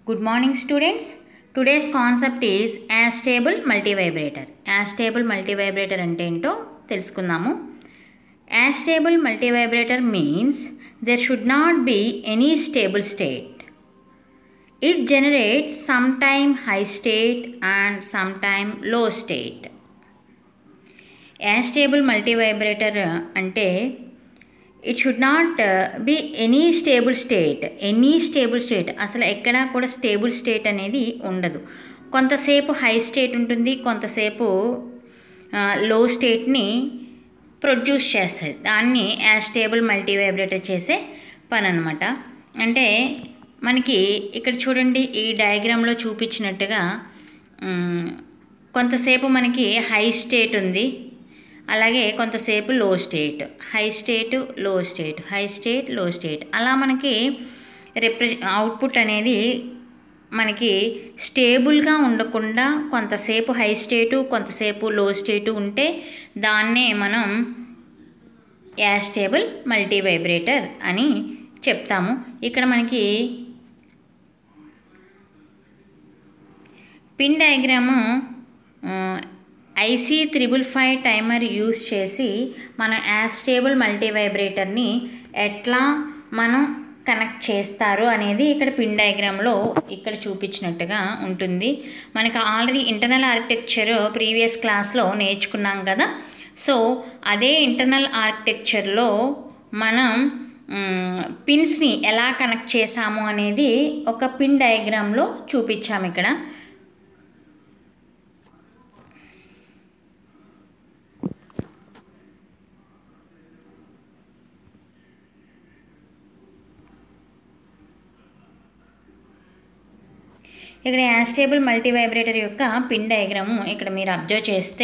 Good morning students. Today's concept is astable multivibrator. Astable multivibrator అంటే ఏంటో తెలుసుకుందాము Astable multivibrator means there should not be any stable state. It generates sometime high state and sometime low state. Astable multivibrator అంటే it should not be any stable state any stable state అసలు ఎక్కడా కూడా stable state అనేది ఉండదు కొంతసేపు high state ఉంటుంది కొంతసేపు లో స్టేట్ని ప్రొడ్యూస్ చేస్తుంది దాన్ని యాస్టేబుల్ మల్టీవైబ్రేటర్ చేసే పని అనమాట అంటే మనకి ఇక్కడ చూడండి ఈ డయాగ్రామ్లో చూపించినట్టుగా మ్, కొంతసేపు మనకి హై స్టేట్ ఉంది అలాగే కొంతసేపు low state high state low state high state low state అలా మనకి రిప్రె అవుట్పుట్ అనేది మనకి స్టేబుల్గా ఉండకుండా కొంతసేపు హై స్టేటు కొంతసేపు లో స్టేటు ఉంటే దాన్నే మనం యాస్టేబుల్ మల్టీ వైబ్రేటర్ అని చెప్తాము ఇక్కడ మనకి pin diagram IC triple five timer use చేసి మన యాస్టేబుల్ మల్టీ వైబ్రేటర్ని ఎట్లా మనం కనెక్ట్ చేస్తారు అనేది ఇక్కడ పిన్ డయాగ్రామ్లో ఇక్కడ చూపించినట్టుగా ఉంటుంది మనకు ఆల్రెడీ ఇంటర్నల్ ఆర్కిటెక్చర్ ప్రీవియస్ క్లాస్లో నేర్చుకున్నాం కదా సో అదే ఇంటర్నల్ ఆర్కిటెక్చర్లో మనం మ్, పిన్స్ని ఎలా కనెక్ట్ చేసాము అనేది ఒక పిన్ డయాగ్రామ్లో చూపించాము ఇక్కడ ఇక్కడ యాస్టేబుల్ మల్టీ వైబ్రేటర్ యొక్క పిన్ డయాగ్రాము ఇక్కడ మీరు అబ్జర్వ్ చేస్తే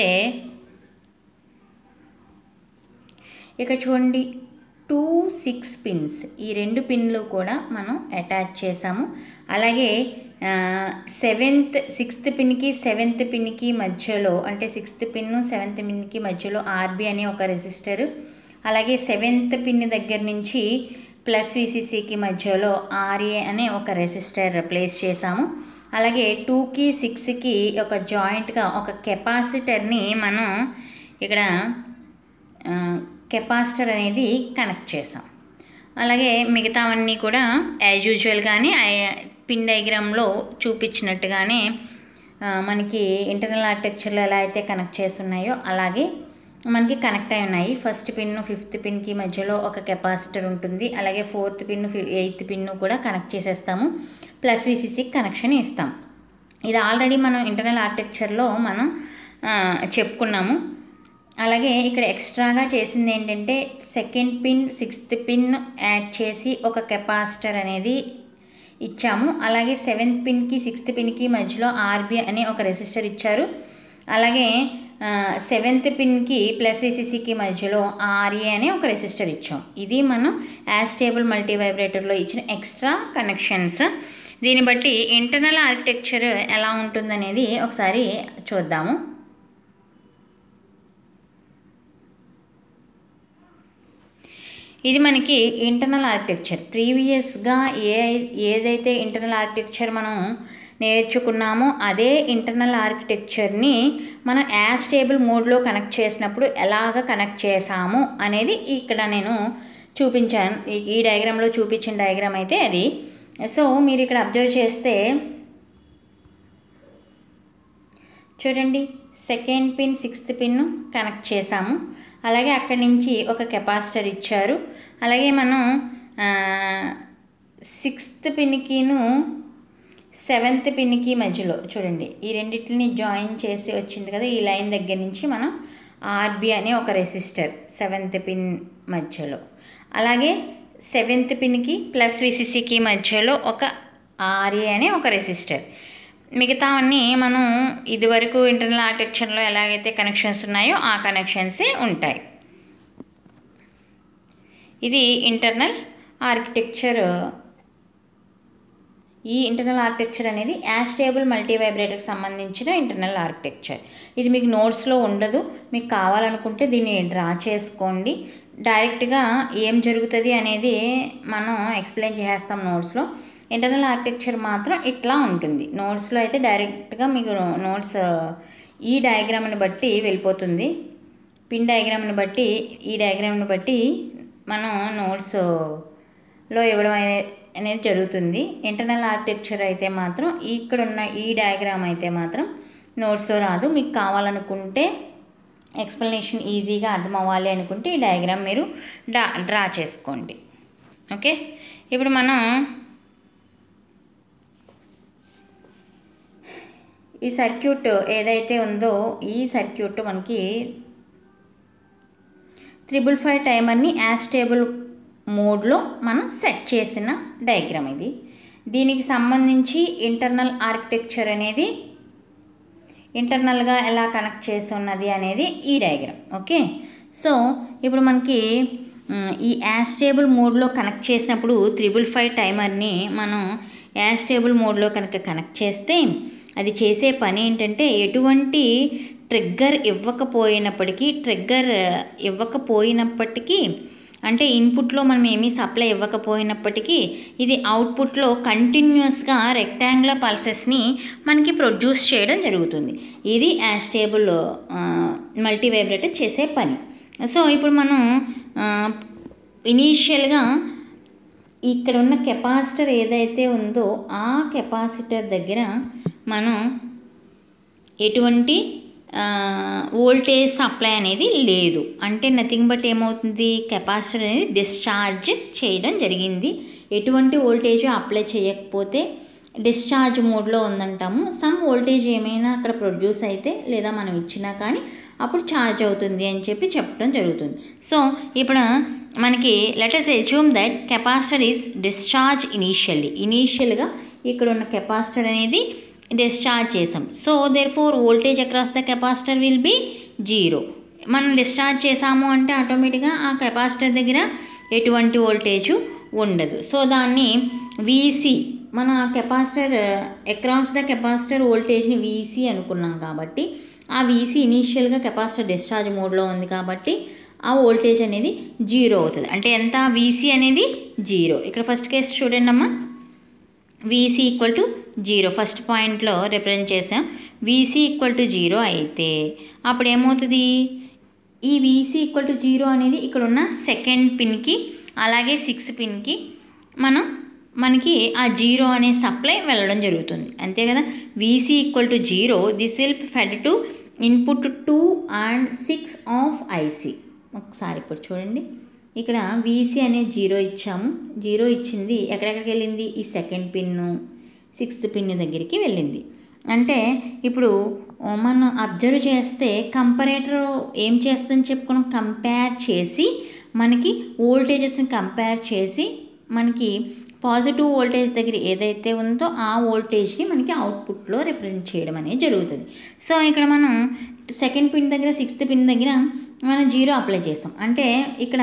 ఇక్కడ చూడండి టూ సిక్స్ పిన్స్ ఈ రెండు పిన్లు కూడా మనం అటాచ్ చేసాము అలాగే సెవెంత్ సిక్స్త్ పిన్కి సెవెంత్ పిన్కి మధ్యలో అంటే సిక్స్త్ పిన్ సెవెంత్ పిన్కి మధ్యలో ఆర్బి అనే ఒక రెసిస్టర్ అలాగే సెవెంత్ పిన్ దగ్గర నుంచి ప్లస్ విసిసికి మధ్యలో ఆర్ఏ అనే ఒక రెసిస్టర్ ప్లేస్ చేసాము అలాగే టూకి సిక్స్కి ఒక జాయింట్గా ఒక కెపాసిటర్ని మనం ఇక్కడ కెపాసిటర్ అనేది కనెక్ట్ చేసాం అలాగే మిగతావన్నీ కూడా యాజ్ యూజువల్గానే పిన్ డయాగ్రామ్లో చూపించినట్టుగానే ఆ, మనకి ఇంటర్నల్ ఆర్కిటెక్చర్లో ఎలా అయితే కనెక్ట్ చేస్తున్నాయో అలాగే మనకి కనెక్ట్ అయి ఉన్నాయి ఫస్ట్ పిన్ ఫిఫ్త్ పిన్కి మధ్యలో ఒక కెపాసిటర్ ఉంటుంది అలాగే ఫోర్త్ పిన్ ఎయిత్ పిన్ కూడా కనెక్ట్ చేసేస్తాము ప్లస్ విసిసికి కనెక్షన్ ఇస్తాం ఇది ఆల్రెడీ మనం ఇంటర్నల్ ఆర్కిటెక్చర్లో మనం ఆ, చెప్పుకున్నాము అలాగే ఇక్కడ ఎక్స్ట్రాగా చేసింది ఏంటంటే second pin sixth pin add చేసి ఒక కెపాసిటర్ అనేది ఇచ్చాము అలాగే సెవెంత్ పిన్కి సిక్స్త్ పిన్కి మధ్యలో ఆర్బి అనే ఒక రెసిస్టర్ ఇచ్చారు అలాగే సెవెంత్ పిన్కి ప్లస్ విసిసికి మధ్యలో ఆర్ఏ అనే ఒక రెసిస్టర్ ఇచ్చాం ఇది మనం యాస్టేబుల్ మల్టీ వైబ్రేటర్లో ఇచ్చిన ఎక్స్ట్రా కనెక్షన్స్ దీన్ని బట్టి ఇంటర్నల్ ఆర్కిటెక్చర్ ఎలా ఉంటుందనేది ఒకసారి చూద్దాము ఇది మనకి ఇంటర్నల్ ఆర్కిటెక్చర్ ప్రీవియస్గా ఏ ఏదైతే ఇంటర్నల్ ఆర్కిటెక్చర్ మనం నేర్చుకున్నామో అదే ఇంటర్నల్ ఆర్కిటెక్చర్ని మనం యాజ్ టేబుల్ మోడ్లో కనెక్ట్ చేసినప్పుడు ఎలాగ కనెక్ట్ చేసాము అనేది ఇక్కడ నేను చూపించాను ఈ- ఈ డయాగ్రామ్లో చూపించిన డయాగ్రామ్ అయితే అది సో మీరు ఇక్కడ అబ్జర్వ్ చేస్తే చూడండి second pin sixth pin connect చేసాము అలాగే అక్కడి నుంచి ఒక కెపాసిటర్ ఇచ్చారు అలాగే మనం సిక్స్త్ పిన్కిను సెవెంత్ పిన్కి మధ్యలో చూడండి ఈ రెండింటిని జాయిన్ చేసి వచ్చింది కదా ఈ లైన్ దగ్గర నుంచి మనం ఆర్బి అనే ఒక రెసిస్టర్ సెవెంత్ పిన్ మధ్యలో అలాగే సెవెంత్ పిన్కి ప్లస్ విసిసికి మధ్యలో ఒక ఆర్ఏ అనే ఒక రెసిస్టర్ మిగతావన్నీ మనం ఇదివరకు ఇంటర్నల్ ఆర్కిటెక్చర్లో ఎలాగైతే కనెక్షన్స్ ఉన్నాయో ఆ కనెక్షన్సే ఉంటాయి ఇది ఇంటర్నల్ ఆర్కిటెక్చర్ ఈ ఇంటర్నల్ ఆర్కిటెక్చర్ అనేది యాస్టేబుల్ మల్టీ వైబ్రేటర్కి సంబంధించిన ఇంటర్నల్ ఆర్కిటెక్చర్ ఇది మీకు నోట్స్లో ఉండదు మీకు కావాలనుకుంటే దీన్ని డ్రా చేసుకోండి డైరెక్ట్గా ఏం జరుగుతుంది అనేది మనం ఎక్స్ప్లెయిన్ చేసేస్తాం నోట్స్లో ఇంటర్నల్ ఆర్కిటెక్చర్ మాత్రం ఇట్లా ఉంటుంది నోట్స్లో అయితే డైరెక్ట్గా మీకు నోట్స్ ఈ డయాగ్రామ్ని బట్టి వెళ్ళిపోతుంది పిన్ డయాగ్రామ్ని బట్టి ఈ డయాగ్రామ్ని బట్టి మనం నోట్స్లో ఇవ్వడం అనే- అనేది జరుగుతుంది ఇంటర్నల్ ఆర్కిటెక్చర్ అయితే మాత్రం ఇక్కడ ఉన్న ఈ డయాగ్రామ్ అయితే మాత్రం నోట్స్లో రాదు మీకు కావాలనుకుంటే ఎక్స్ప్లెనేషన్ ఈజీగా అర్థం అవ్వాలి అనుకుంటే ఈ డయాగ్రామ్ మీరు డా డ్రా చేసుకోండి ఓకే ఇప్పుడు మనం ఈ సర్క్యూట్ ఏదైతే ఉందో ఈ సర్క్యూట్ మనకి త్రిబుల్ ఫైవ్ టైమర్ని యాస్టేబుల్ మోడ్లో మనం సెట్ చేసిన డయాగ్రామ్ ఇది దీనికి సంబంధించి ఇంటర్నల్ ఆర్కిటెక్చర్ అనేది ఇంటర్నల్గా ఎలా కనెక్ట్ చేసి ఉన్నది అనేది ఈ డయాగ్రామ్ ఓకే సో ఇప్పుడు మనకి మ్, ఈ యాస్టేబుల్ మోడ్లో కనెక్ట్ చేసినప్పుడు త్రిబుల్ ఫైవ్ టైమర్ని మనం యాస్టేబుల్ మోడ్లో కనుక కనెక్ట్ చేస్తే అది చేసే పని ఏంటంటే ఎటువంటి ట్రిగ్గర్ ఇవ్వకపోయినప్పటికీ ట్రిగ్గర్ ఇవ్వకపోయినప్పటికీ అంటే ఇన్పుట్లో మనం ఏమీ సప్లై ఇవ్వకపోయినప్పటికీ ఇది అవుట్పుట్లో కంటిన్యూస్గా రెక్టాంగులర్ పల్సెస్ని మనకి ప్రొడ్యూస్ చేయడం జరుగుతుంది ఇది యాస్టేబుల్ మల్టీ వైబ్రేటర్ చేసే పని సో ఇప్పుడు మనం ఇనీషియల్గా ఇక్కడ ఉన్న కెపాసిటర్ ఏదైతే ఉందో ఆ కెపాసిటర్ దగ్గర మనం ఎటువంటి వోల్టేజ్ సప్లై అనేది లేదు అంటే నథింగ్ బట్ ఏమవుతుంది కెపాసిటర్ అనేది డిశ్చార్జ్ చేయడం జరిగింది ఎటువంటి వోల్టేజ్ అప్లై చేయకపోతే డిశ్చార్జ్ మోడ్లో ఉందంటాము సమ్ వోల్టేజ్ ఏమైనా అక్కడ ప్రొడ్యూస్ అయితే లేదా మనం ఇచ్చినా కానీ అప్పుడు ఛార్జ్ అవుతుంది అని చెప్పి చెప్పడం జరుగుతుంది సో ఇప్పుడు మనకి let us assume that capacitor is discharge initially ఇనీషియల్గా ఇక్కడ ఉన్న కెపాసిటర్ అనేది డిశ్చార్జ్ చేసాం so therefore voltage across the capacitor will be zero మనం డిశ్చార్జ్ చేసాము అంటే ఆటోమేటిక్గా ఆ కెపాసిటర్ దగ్గర ఎటువంటి వోల్టేజ్ ఉండదు సో దాన్ని వీసీ మన కెపాసిటర్ అక్రాస్ ద కెపాసిటర్ వోల్టేజ్ని వీసీ అనుకున్నాం కాబట్టి ఆ వీసీ ఇనీషియల్గా కెపాసిటర్ డిశ్చార్జ్ మోడ్లో ఉంది కాబట్టి ఆ వోల్టేజ్ అనేది జీరో అవుతుంది అంటే ఎంత వీసీ అనేది జీరో ఇక్కడ ఫస్ట్ కేసు చూడండి అమ్మా VC equal to zero first పాయింట్లో రిప్రజెంట్ చేసాం వీసీ ఈక్వల్ టు జీరో అయితే అప్పుడు ఏమవుతుంది ఈ వీసీ ఈక్వల్ టు జీరో అనేది ఇక్కడ ఉన్న సెకండ్ పిన్కి అలాగే సిక్స్ పిన్కి మనం మనకి ఆ జీరో అనే సప్లై వెళ్ళడం జరుగుతుంది అంతే కదా VC equal to zero this will fed to input two and six of IC ఒకసారి ఇప్పుడు చూడండి ఇక్కడ వీసీ అనే జీరో ఇచ్చాము జీరో ఇచ్చింది ఎక్కడెక్కడికి వెళ్ళింది ఈ సెకండ్ పిన్ను సిక్స్త్ పిన్ దగ్గరికి వెళ్ళింది అంటే ఇప్పుడు ఆ, మనం అబ్జర్వ్ చేస్తే కంపరేటర్ ఏం చేస్తుందని చెప్పుకున్నాం కంపేర్ చేసి మనకి వోల్టేజెస్ని కంపేర్ చేసి మనకి పాజిటివ్ వోల్టేజ్ దగ్గర ఏదైతే ఉందో ఆ వోల్టేజ్ని మనకి అవుట్పుట్లో రిప్రజెంట్ చేయడం అనేది జరుగుతుంది సో ఇక్కడ మనం సెకండ్ పిన్ దగ్గర సిక్స్త్ పిన్ దగ్గర మనం జీరో అప్లై చేసాం అంటే ఇక్కడ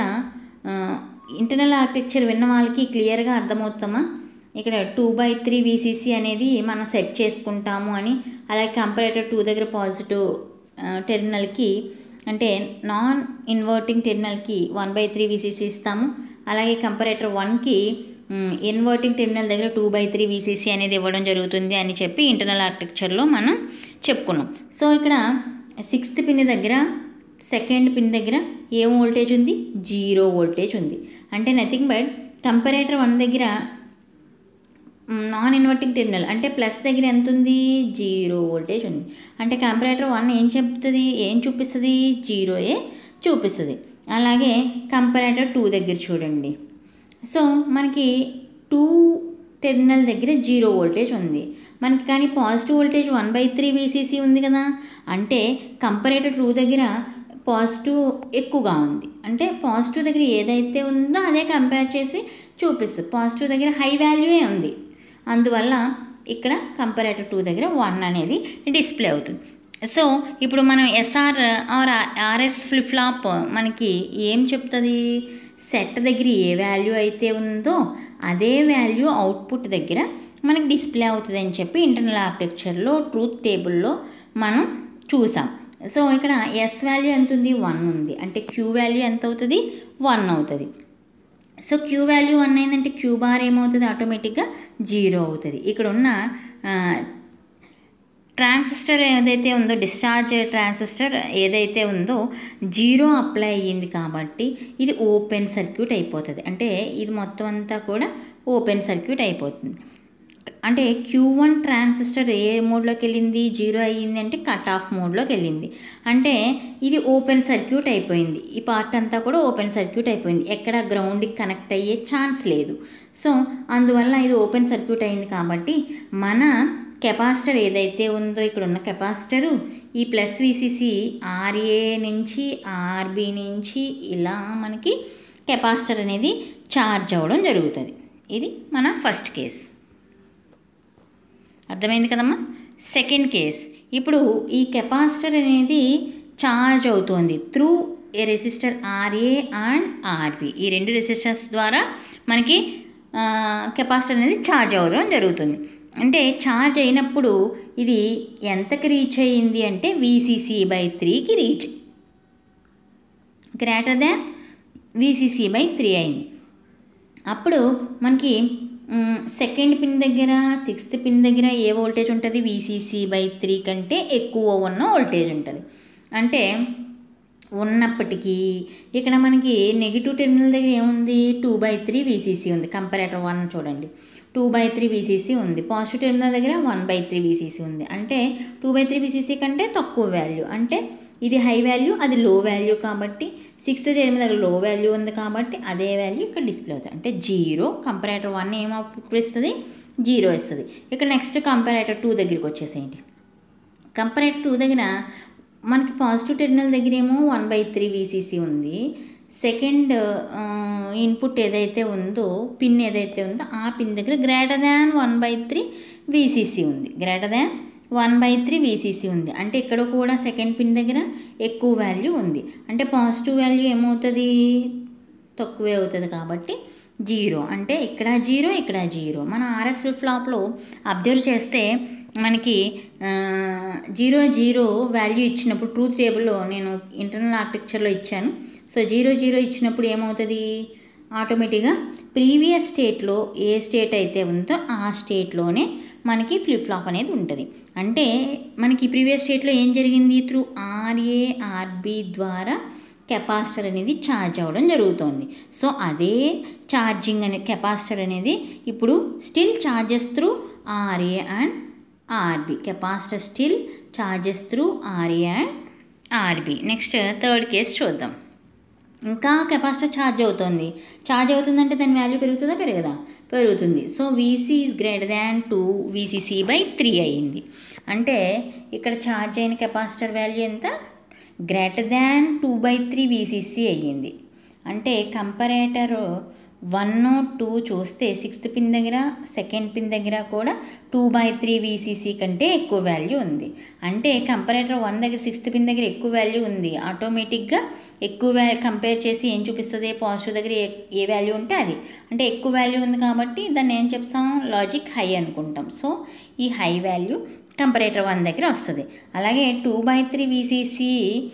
ఇంటర్నల్ ఆర్కిటెక్చర్ విన్న వాళ్ళకి క్లియర్గా అర్థమవుతామా ఇక్కడ టూ బై త్రీ వీసీసీ అనేది మనం సెట్ చేసుకుంటాము అని అలాగే కంపరేటర్ టూ దగ్గర పాజిటివ్ టెర్మినల్కి అంటే నాన్ ఇన్వర్టింగ్ టెర్మినల్కి వన్ బై త్రీ వీసీసీ ఇస్తాము అలాగే కంపరేటర్ వన్కి ఇన్వర్టింగ్ టెర్మినల్ దగ్గర టూ బై త్రీ వీసీసీ అనేది ఇవ్వడం జరుగుతుంది అని చెప్పి ఇంటర్నల్ ఆర్కిటెక్చర్లో మనం చెప్పుకున్నాం సో ఇక్కడ సిక్స్త్ పిన్ దగ్గర సెకండ్ పిన్ దగ్గర ఏం వోల్టేజ్ ఉంది జీరో వోల్టేజ్ ఉంది అంటే నథింగ్ బట్ కంపరేటర్ వన్ దగ్గర నాన్ ఇన్వర్టింగ్ టెర్మినల్ అంటే ప్లస్ దగ్గర ఎంత ఉంది జీరో వోల్టేజ్ ఉంది అంటే కంపరేటర్ వన్ ఏం చెప్తుంది ఏం చూపిస్తుంది జీరోయే చూపిస్తుంది అలాగే కంపరేటర్ టూ దగ్గర చూడండి సో మనకి టూ టెర్మినల్ దగ్గర జీరో వోల్టేజ్ ఉంది మనకి కానీ positive voltage one by three VCC ఉంది కదా అంటే కంపరేటర్ టూ దగ్గర పాజిటివ్ ఎక్కువగా ఉంది అంటే పాజిటివ్ దగ్గర ఏదైతే ఉందో అదే కంపేర్ చేసి చూపిస్తుంది పాజిటివ్ దగ్గర హై వాల్యూయే ఉంది అందువల్ల ఇక్కడ కంపరేటర్ టూ దగ్గర వన్ అనేది డిస్ప్లే అవుతుంది సో ఇప్పుడు మనం SR R RS flip flop మనకి ఏం చెప్తుంది సెట్ దగ్గర ఏ వాల్యూ అయితే ఉందో అదే వాల్యూ అవుట్పుట్ దగ్గర మనకి డిస్ప్లే అవుతుంది అని చెప్పి ఇంటర్నల్ ఆర్కిటెక్చర్లో ట్రూత్ టేబుల్లో మనం చూసాం సో ఇక్కడ ఎస్ వాల్యూ ఎంత ఉంది వన్ ఉంది అంటే క్యూ వాల్యూ ఎంత అవుతుంది వన్ అవుతుంది సో క్యూ వాల్యూ వన్ అయిందంటే క్యూ బార్ ఏమవుతుంది ఆటోమేటిక్గా జీరో అవుతుంది ఇక్కడ ఉన్న ట్రాన్సిస్టర్ ఏదైతే ఉందో డిశ్చార్జ్ ట్రాన్సిస్టర్ ఏదైతే ఉందో జీరో అప్లై అయ్యింది కాబట్టి ఇది ఓపెన్ సర్క్యూట్ అయిపోతుంది అంటే ఇది మొత్తం అంతా కూడా ఓపెన్ సర్క్యూట్ అయిపోతుంది అంటే క్యూ వన్ ట్రాన్సిస్టర్ ఏ మోడ్లోకి వెళ్ళింది జీరో అయ్యింది అంటే కట్ ఆఫ్ మోడ్లోకి వెళ్ళింది అంటే ఇది ఓపెన్ సర్క్యూట్ అయిపోయింది ఈ పార్ట్ అంతా కూడా ఓపెన్ సర్క్యూట్ అయిపోయింది ఎక్కడ గ్రౌండ్కి కనెక్ట్ అయ్యే ఛాన్స్ లేదు సో అందువల్ల ఇది ఓపెన్ సర్క్యూట్ అయింది కాబట్టి మన కెపాసిటర్ ఏదైతే ఉందో ఇక్కడ ఉన్న కెపాసిటరు ఈ ప్లస్ విసిసి ఆర్ఏ నుంచి ఆర్బి నుంచి ఇలా మనకి కెపాసిటర్ అనేది ఛార్జ్ అవ్వడం జరుగుతుంది ఇది మన ఫస్ట్ కేస్ అర్థమైంది కదమ్మా సెకండ్ కేస్ ఇప్పుడు ఈ కెపాసిటర్ అనేది ఛార్జ్ అవుతోంది through a resistor RA and RB ఈ రెండు రెసిస్టర్స్ ద్వారా మనకి కెపాసిటర్ అనేది ఛార్జ్ అవ్వడం జరుగుతుంది అంటే ఛార్జ్ అయినప్పుడు ఇది ఎంతకి రీచ్ అయ్యింది అంటే వీసీసీ బై త్రీకి reach greater than VCC by three అయింది అప్పుడు మనకి సెకండ్ పిన్ దగ్గర సిక్స్త్ పిన్ దగ్గర ఏ వోల్టేజ్ ఉంటుంది వీసీసీ బై త్రీ కంటే ఎక్కువ ఉన్న వోల్టేజ్ ఉంటుంది అంటే ఉన్నప్పటికీ ఇక్కడ మనకి నెగిటివ్ టెర్మినల్ దగ్గర ఏముంది టూ బై త్రీ వీసీసీ ఉంది కంపారేటర్ వన్ చూడండి టూ బై త్రీ వీసీసీ ఉంది పాజిటివ్ టెర్మినల్ దగ్గర వన్ బై త్రీ వీసీసీ ఉంది అంటే టూ బై త్రీ వీసీసీ కంటే తక్కువ వాల్యూ అంటే ఇది హై వాల్యూ అది లో వాల్యూ కాబట్టి సిక్స్త్ టెర్మినల్ దగ్గర లో వాల్యూ ఉంది కాబట్టి అదే వాల్యూ ఇక్కడ డిస్ప్లే అవుతుంది అంటే జీరో కంపారేటర్ వన్ ఏం అవుట్పుట్ ఇస్తుంది జీరో ఇస్తుంది ఇక్కడ నెక్స్ట్ కంపారేటర్ టూ దగ్గరికి వచ్చేసేయండి కంపారేటర్ టూ దగ్గర మనకి పాజిటివ్ టెర్మినల్ దగ్గర ఏమో వన్ బై త్రీ వీసీసీ ఉంది సెకండ్ ఇన్పుట్ ఏదైతే ఉందో పిన్ ఏదైతే ఉందో ఆ పిన్ దగ్గర greater than one by three VCC ఉంది greater than one by three VCC ఉంది అంటే ఇక్కడ కూడా సెకండ్ పిన్ దగ్గర ఎక్కువ వాల్యూ ఉంది అంటే పాజిటివ్ వాల్యూ ఏమవుతుంది తక్కువే అవుతుంది కాబట్టి జీరో అంటే ఇక్కడ జీరో ఇక్కడ జీరో మన ఆర్ఎస్ ఫ్లిప్ ఫ్లాప్లో అబ్జర్వ్ చేస్తే మనకి జీరో జీరో వాల్యూ ఇచ్చినప్పుడు ట్రూత్ టేబుల్లో నేను ఇంటర్నల్ ఆర్కిటెక్చర్లో ఇచ్చాను సో జీరో జీరో ఇచ్చినప్పుడు ఏమవుతుంది ఆటోమేటిక్గా ప్రీవియస్ స్టేట్లో ఏ స్టేట్ అయితే ఉందో ఆ స్టేట్లోనే మనకి ఫ్లిప్ ఫ్లాప్ అనేది ఉంటుంది అంటే మనకి ప్రీవియస్ స్టేట్లో ఏం జరిగింది త్రూ ఆర్ఏ ఆర్బి ద్వారా కెపాసిటర్ అనేది ఛార్జ్ అవ్వడం జరుగుతుంది సో అదే ఛార్జింగ్ అనే కెపాసిటర్ అనేది ఇప్పుడు still charges through RA and RB capacitor still charges through RA and RB next third case చూద్దాం ఇంకా కెపాసిటర్ ఛార్జ్ అవుతుంది ఛార్జ్ అవుతుందంటే దాని వాల్యూ పెరుగుతుందా పెరగదా పెరుగుతుంది so VC is greater than two VCC by three అయ్యింది అంటే ఇక్కడ ఛార్జ్ అయిన కెపాసిటర్ వాల్యూ ఎంత greater than two by three VCC అయ్యింది అంటే కంపరేటర్ వన్ టూ చూస్తే సిక్స్త్ పిన్ దగ్గర సెకండ్ పిన్ దగ్గర కూడా టూ బై త్రీ వీసీసీ కంటే ఎక్కువ వాల్యూ ఉంది అంటే కంపరేటర్ వన్ దగ్గర సిక్స్త్ పిన్ దగ్గర ఎక్కువ వాల్యూ ఉంది ఆటోమేటిక్గా ఎక్కువ వ్యా కంపేర్ చేసి ఏం చూపిస్తుంది పాజిటివ్ దగ్గర ఏ ఏ వాల్యూ ఉంటే అది అంటే ఎక్కువ వాల్యూ ఉంది కాబట్టి దాన్ని ఏం చెప్తాం లాజిక్ హై అనుకుంటాం సో ఈ హై వాల్యూ కంపరేటర్ వన్ దగ్గర వస్తుంది అలాగే టూ బై త్రీ వీసీసీ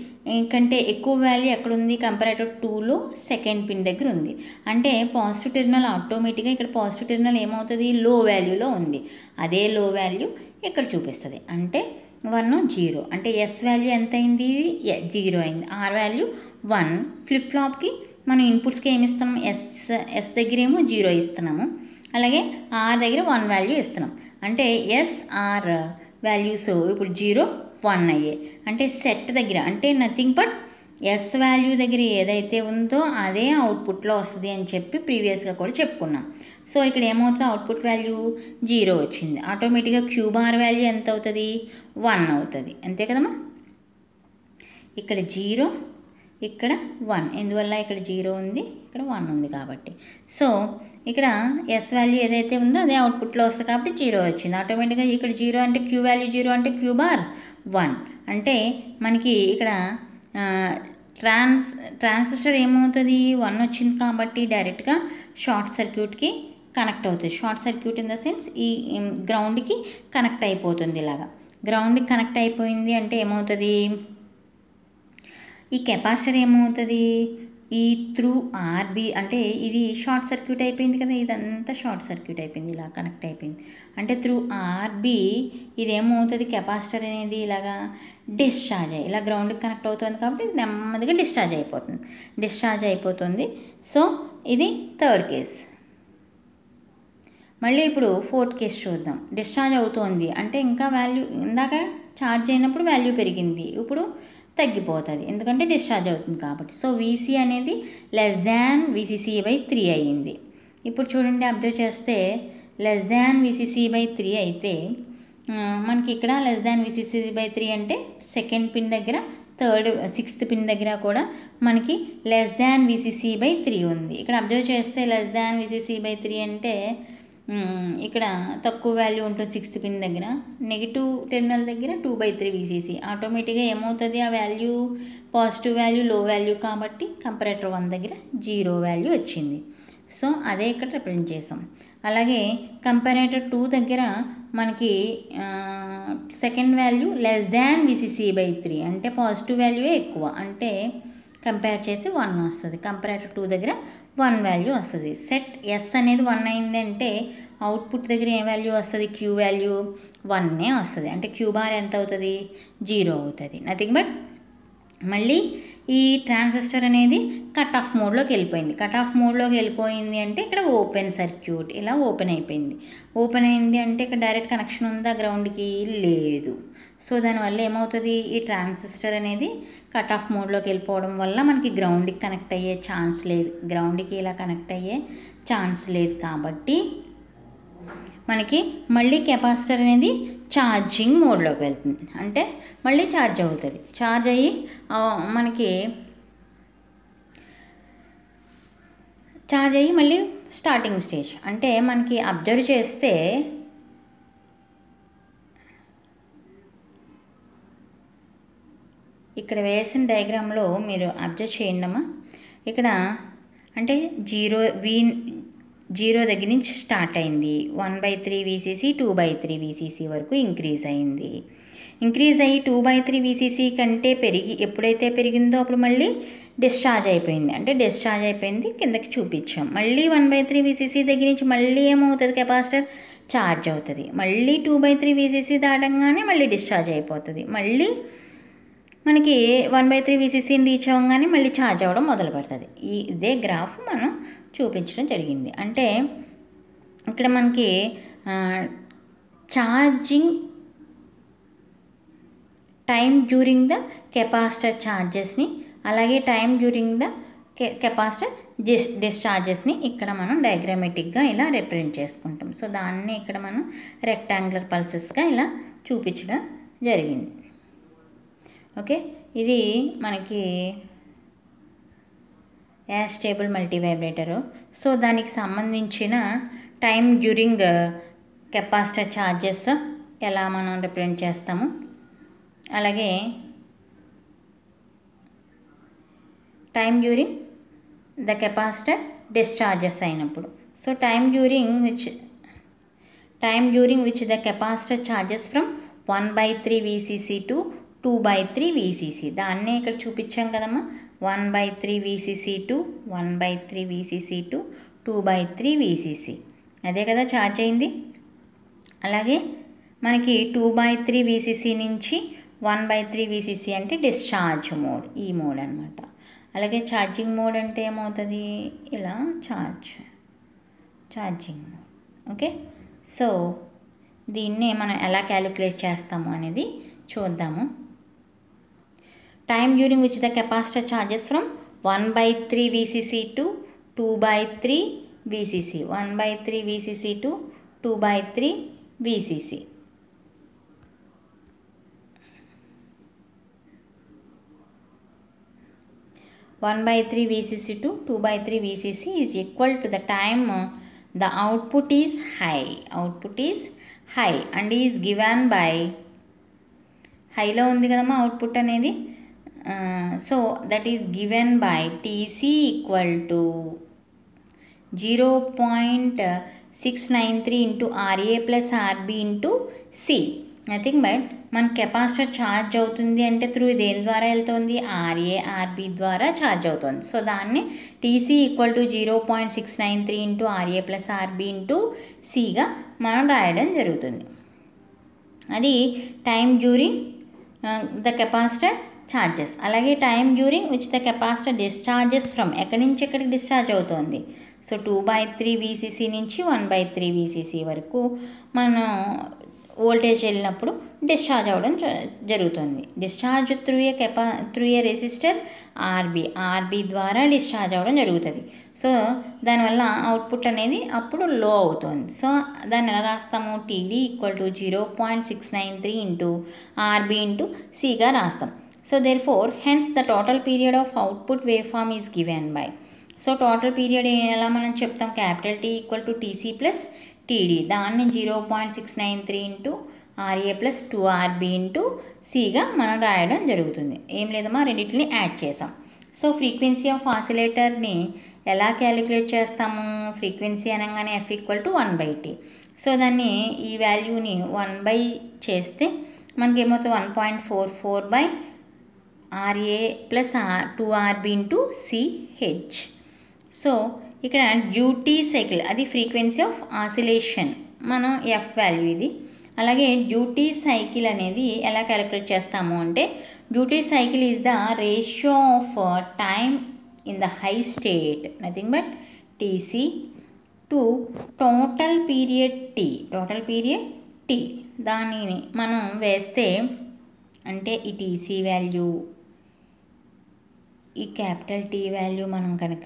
కంటే ఎక్కువ వాల్యూ ఎక్కడుంది కంపరేటర్ టూలో సెకండ్ పిన్ దగ్గర ఉంది అంటే పాజిటివ్ టెర్మినల్ ఆటోమేటిక్గా ఇక్కడ పాజిటివ్ టెర్మినల్ ఏమవుతుంది లో వాల్యూలో ఉంది అదే లో వాల్యూ ఇక్కడ చూపిస్తుంది అంటే వన్ జీరో అంటే ఎస్ వాల్యూ ఎంత అయింది జీరో అయింది ఆర్ వాల్యూ వన్ ఫ్లిప్ ఫ్లాప్కి మనం ఇన్పుట్స్కి ఏమి ఇస్తున్నాం ఎస్ ఎస్ దగ్గర ఏమో జీరో ఇస్తున్నాము అలాగే ఆర్ దగ్గర వన్ వాల్యూ ఇస్తున్నాం అంటే ఎస్ ఆర్ వాల్యూస్ ఇప్పుడు జీరో వన్ అయ్యాయి అంటే సెట్ దగ్గర అంటే నథింగ్ బట్ ఎస్ వాల్యూ దగ్గర ఏదైతే ఉందో అదే అవుట్పుట్లో వస్తుంది అని చెప్పి ప్రీవియస్గా కూడా చెప్పుకున్నాం సో ఇక్కడ ఏమవుతుంది అవుట్పుట్ వాల్యూ జీరో వచ్చింది ఆటోమేటిక్గా క్యూబార్ వాల్యూ ఎంత అవుతుంది వన్ అవుతుంది అంతే కదమ్మా ఇక్కడ జీరో ఇక్కడ వన్ ఎందువల్ల ఇక్కడ జీరో ఉంది ఇక్కడ వన్ ఉంది కాబట్టి సో ఇక్కడ ఎస్ వాల్యూ ఏదైతే ఉందో అదే అవుట్పుట్లో వస్తుంది కాబట్టి జీరో వచ్చింది ఆటోమేటిక్గా ఇక్కడ జీరో అంటే క్యూ వాల్యూ జీరో అంటే క్యూ బార్ వన్ అంటే మనకి ఇక్కడ ట్రాన్స్ ట్రాన్సిస్టర్ ఏమవుతుంది వన్ వచ్చింది కాబట్టి డైరెక్ట్గా షార్ట్ సర్క్యూట్కి కనెక్ట్ అవుతుంది short circuit in the sense ఈ గ్రౌండ్కి కనెక్ట్ అయిపోతుంది ఇలాగా గ్రౌండ్కి కనెక్ట్ అయిపోయింది అంటే ఏమవుతుంది ఈ కెపాసిటర్ ఏమవుతుంది ఈ త్రూ ఆర్బి అంటే ఇది షార్ట్ సర్క్యూట్ అయిపోయింది కదా ఇదంతా షార్ట్ సర్క్యూట్ అయిపోయింది ఇలా కనెక్ట్ అయిపోయింది అంటే త్రూ ఆర్బి ఇది ఏమవుతుంది కెపాసిటర్ అనేది ఇలాగా డిశ్చార్జ్ అయ్యి ఇలా గ్రౌండ్కి కనెక్ట్ అవుతుంది కాబట్టి ఇది నెమ్మదిగా డిశ్చార్జ్ అయిపోతుంది డిశ్చార్జ్ అయిపోతుంది సో ఇది థర్డ్ కేస్ మళ్ళీ ఇప్పుడు ఫోర్త్ కేస్ చూద్దాం డిశ్చార్జ్ అవుతోంది అంటే ఇంకా వాల్యూ ఇందాక ఛార్జ్ అయినప్పుడు వాల్యూ పెరిగింది ఇప్పుడు తగ్గిపోతుంది ఎందుకంటే డిశ్చార్జ్ అవుతుంది కాబట్టి సో వీసీ అనేది less than VCC by three అయ్యింది ఇప్పుడు చూడండి అబ్జర్వ్ చేస్తే less than VCC by three అయితే ఆ, మనకి ఇక్కడ less than VCC by three అంటే సెకండ్ పిన్ దగ్గర థర్డ్ సిక్స్త్ పిన్ దగ్గర కూడా మనకి less than VCC by three ఉంది ఇక్కడ అబ్జర్వ్ చేస్తే less than VCC by three అంటే మ్, ఇక్కడ తక్కువ వాల్యూ ఉంటుంది సిక్స్త్ పిన్ దగ్గర నెగిటివ్ టెర్మినల్ దగ్గర టూ బై త్రీ వీసీసీ ఆటోమేటిక్గా ఏమవుతుంది ఆ value positive value low value కాబట్టి కంపరేటర్ వన్ దగ్గర జీరో వాల్యూ వచ్చింది సో అదే ఇక్కడ రిప్రజెంట్ చేసాం అలాగే కంపారేటర్ టూ దగ్గర మనకి second value less than VCC by three అంటే పాజిటివ్ వాల్యూయే ఎక్కువ అంటే కంపేర్ చేసి వన్ వస్తుంది కంపారేటర్ టూ దగ్గర వన్ వాల్యూ వస్తుంది సెట్ ఎస్ అనేది వన్ అయిందంటే అవుట్పుట్ దగ్గర ఏ వాల్యూ వస్తుంది క్యూ వాల్యూ వన్నే వస్తుంది అంటే క్యూ బార్ ఎంత అవుతుంది జీరో అవుతుంది నథింగ్ బట్ మళ్ళీ ఈ ట్రాన్సిస్టర్ అనేది కట్ ఆఫ్ మోడ్లోకి వెళ్ళిపోయింది కట్ ఆఫ్ మోడ్లోకి వెళ్ళిపోయింది అంటే ఇక్కడ ఓపెన్ సర్క్యూట్ ఇలా ఓపెన్ అయిపోయింది ఓపెన్ అయింది అంటే ఇక్కడ డైరెక్ట్ కనెక్షన్ ఉందా గ్రౌండ్కి లేదు సో దానివల్ల ఏమవుతుంది ఈ ట్రాన్సిస్టర్ అనేది కట్ ఆఫ్ మోడ్లోకి వెళ్ళిపోవడం వల్ల మనకి గ్రౌండ్కి కనెక్ట్ అయ్యే ఛాన్స్ లేదు గ్రౌండ్కి ఇలా కనెక్ట్ అయ్యే ఛాన్స్ లేదు కాబట్టి మనకి మళ్ళీ కెపాసిటర్ అనేది ఛార్జింగ్ మోడ్లోకి వెళ్తుంది అంటే మళ్ళీ ఛార్జ్ అవుతుంది ఛార్జ్ అయ్యి ఆ, మనకి ఛార్జ్ అయ్యి మళ్ళీ స్టార్టింగ్ స్టేజ్ అంటే మనకి అబ్జర్వ్ చేస్తే ఇక్కడ వేసిన డయాగ్రామ్లో మీరు అబ్జర్వ్ చేయండి అమ్మా ఇక్కడ అంటే జీరో వీ జీరో దగ్గర నుంచి స్టార్ట్ అయింది one by three VCC two by three VCC వరకు ఇంక్రీజ్ అయింది ఇంక్రీజ్ అయ్యి టూ బై త్రీ వీసీసీ కంటే పెరిగి ఎప్పుడైతే పెరిగిందో అప్పుడు మళ్ళీ డిశ్చార్జ్ అయిపోయింది అంటే డిశ్చార్జ్ అయిపోయింది కిందకి చూపించాం మళ్ళీ వన్ బై త్రీ వీసీసీ దగ్గర నుంచి మళ్ళీ ఏమవుతుంది కెపాసిటర్ ఛార్జ్ అవుతుంది మళ్ళీ టూ బై త్రీ వీసీసీ దాటంగానే మళ్ళీ డిశ్చార్జ్ అయిపోతుంది మళ్ళీ మనకి వన్ బై త్రీ వీసీసీని రీచ్ అవ్వగానే మళ్ళీ ఛార్జ్ అవ్వడం మొదలు పెడుతుంది ఈ ఇదే గ్రాఫ్ మనం చూపించడం జరిగింది అంటే ఇక్కడ మనకి charging time during the capacitor ఛార్జెస్ని అలాగే time during the capacitor dis డిశ్చార్జెస్ని ఇక్కడ మనం డయాగ్రామేటిక్గా ఇలా రిప్రజెంట్ చేసుకుంటాం సో దాన్ని ఇక్కడ మనం రెక్టాంగులర్ పల్సెస్గా ఇలా చూపించడం జరిగింది ఓకే ఇది మనకి astable multivibrator so దానికి సంబంధించిన టైం డ్యూరింగ్ కెపాసిటర్ ఛార్జెస్ ఎలా మనం రిప్రజెంట్ చేస్తాము అలాగే time during the capacitor discharges అయినప్పుడు so time during which time during which the capacitor charges from one by three VCC to two by three VCC దాన్నే ఇక్కడ చూపించాం కదమ్మా one by three VCC to one by three VCC to two by three VCC అదే కదా charge అయింది అలాగే మనకి two by three VCC నుంచి వన్ బై త్రీ వీసీసీ అంటే డిశ్చార్జ్ మోడ్ ఈ మోడ్ అనమాట అలాగే ఛార్జింగ్ మోడ్ అంటే ఏమవుతుంది ఇలా charge charging mode okay so దీన్నే మనం ఎలా క్యాలిక్యులేట్ చేస్తాము అనేది చూద్దాము time during which the capacitor charges from one by three VCC to two by three VCC one by three VCC to two by three VCC one by three VCC to two by three VCC is equal to the time the output is high output is high and is given by హైలో ఉంది కదమ్మా output అనేది so that is given by TC equal to zero point six nine three into RA plus RB into C nothing but మన capacitor charge అవుతుంది అంటే through దేని ద్వారా వెళ్తుంది ఆర్ఏ ఆర్బి ద్వారా ఛార్జ్ అవుతుంది సో దాన్ని TC equal to zero point six nine three into RA plus RB into సిగా మనం రాయడం జరుగుతుంది అది time during the capacitor charges అలాగే time during which the capacitor discharges from ఎక్కడి నుంచి ఎక్కడికి డిశ్చార్జ్ అవుతుంది so two by three VCC నుంచి వన్ బై త్రీ వీసీసీ వరకు మనం వోల్టేజ్ వెళ్ళినప్పుడు డిశ్చార్జ్ అవ్వడం జ- జరుగుతుంది discharge through a capa through a resistor RB RB ద్వారా డిశ్చార్జ్ అవ్వడం జరుగుతుంది సో దానివల్ల అవుట్పుట్ అనేది అప్పుడు లో అవుతుంది సో దాన్ని ఎలా రాస్తాము TD equal to zero point six nine three into RB into సిగా రాస్తాం so therefore hence the total period of output wave form is given by so total period ఎలా మనం చెప్తాం capital T equal to TC plus TD దాన్ని zero point six nine three into RA plus two RB into సిగా మనం రాయడం జరుగుతుంది ఏం లేదమ్మా రెండింటిని యాడ్ చేసాం సో ఫ్రీక్వెన్సీ ఆఫ్ ఆసిలేటర్ని ఎలా క్యాలిక్యులేట్ చేస్తాము ఫ్రీక్వెన్సీ అనగానే F equal to one by T so దాన్ని ఈ వాల్యూని వన్ బై చేస్తే మనకి ఏమవుతుంది one point four four by RA plus R two RB into CH so ఇక్కడ డ్యూటీ సైకిల్ అది ఫ్రీక్వెన్సీ ఆఫ్ ఆసిలేషన్ మనం ఎఫ్ వాల్యూ ఇది అలాగే డ్యూటీ సైకిల్ అనేది ఎలా క్యాలిక్యులేట్ చేస్తాము అంటే duty cycle is the ratio of time in the high state nothing but TC to total period T total period T దానిని మనం వేస్తే అంటే ఈ టీసీ వాల్యూ ఈ క్యాపిటల్ టీ వాల్యూ మనం కనుక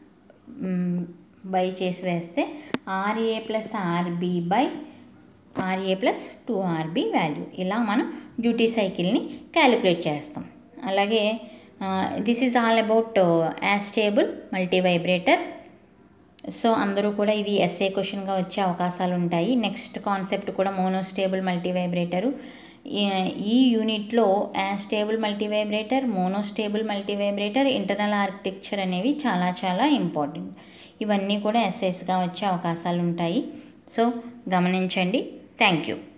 బై చేసి వేస్తే RA plus RB by RA plus two RB value ఇలా మనం డ్యూటీ సైకిల్ని క్యాలిక్యులేట్ చేస్తాం అలాగే this is all about astable multi vibrator so అందరూ కూడా ఇది ఎస్ఏ క్వశ్చన్గా వచ్చే అవకాశాలు ఉంటాయి నెక్స్ట్ కాన్సెప్ట్ కూడా మోనోస్టేబుల్ మల్టీ వైబ్రేటరు ఈ యూనిట్లో astable multi vibrator monostable multi vibrator internal architecture అనేవి చాలా చాలా ఇంపార్టెంట్ ఇవన్నీ కూడా ఎస్ఎస్గా వచ్చే అవకాశాలు ఉంటాయి సో గమనించండి థ్యాంక్ యూ